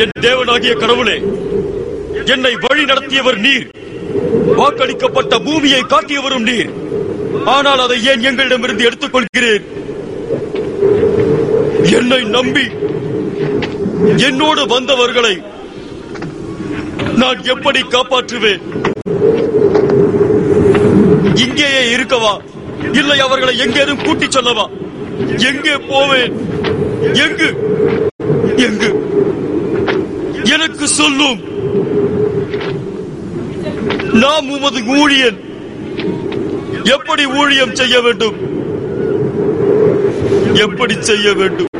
என் தேவனாகிய கடவுளே என்னை வழி நடத்தியவர் நீர் வாக்களிக்கப்பட்ட பூமியை காட்டியவரும் நீர் ஆனால் அதை ஏன் எங்களிடமிருந்து எடுத்துக் கொள்கிறேன் என்னை நம்பி என்னோடு வந்தவர்களை நான் எப்படி காப்பாற்றுவேன் இங்கேயே இருக்கவா இல்லை அவர்களை எங்கேனும் கூட்டிச் செல்லவா எங்கே போவேன் எங்கு எங்கு எனக்கு சொல்லும் நாம் உமது ஊழியன் எப்படி ஊழியம் செய்ய வேண்டும் எப்படி செய்ய வேண்டும்